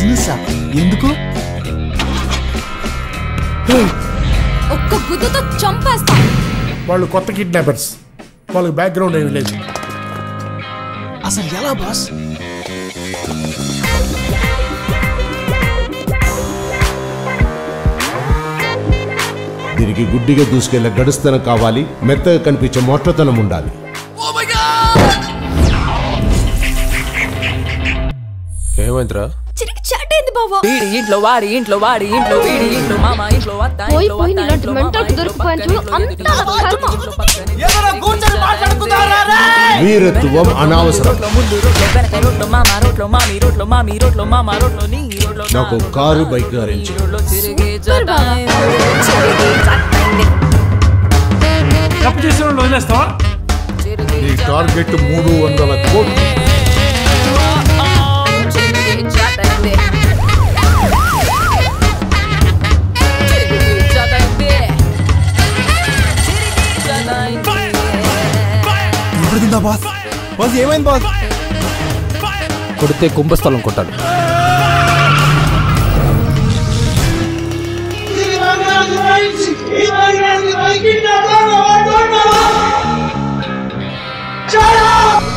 Business ఎందుకు ఒక్క గుద్దుతో చంపేస్తా వాళ్ళు కొత్త కిడ్నాపర్స్ వాళ్ళకి బ్యాక్గ్రౌండ్ ఏమి లేదు అసలు ఎలా బాస్ దీనికి గుడ్డిగా దూసుకెళ్లే గడుస్తనం కావాలి మెత్తగా కనిపించే మొట్టతనం ఉండాలి ఏమైందిరా చిరికి చాట్ అయింది బావా వీడి ఇంట్లో వాడి ఇంట్లో వాడి ఇంట్లో వీడి ఇంట్లో మామ ఇంట్లో అత్త పోయి ఇంట్లో పోయి అత్త నీలాంటి ఇంట్లో mental మామ ఇంట్లో దొరికిపోయాను పక్కన చూడు, ఇంట్లో అంతా నా ఇంట్లో కర్మ. ఇంట్లో పక్కన ఏదైనా కూర్చొని మాట్లాడుకుందారా వీరత్వం అనవసరం రోడ్లో ముందు రోడ్లో వెనక రోడ్లో మామ రోడ్లో మామి రోడ్లో మామి రోడ్లో మామ రోడ్లో నీ రోడ్లో నా నాకు రోడ్లో కారు నా బైక్ రోడ్లో అరేంజ్ నీ రోడ్లో తిరిగే జటాయి తిరిగే జటాయి తప్పు చేసిన వాళ్ళు వదిలేస్తావా తిరిగే నీ టార్గెట్ మూడు వందల కోట్లు తిరిగే జటాయి తిరిగే జటాయి తిరిగే జటాయి ఎప్పుడుందా బాస్ బాస్ ఏమైంది బాస్ కొడితే కుంభస్థలం కొట్టాలి Shut up!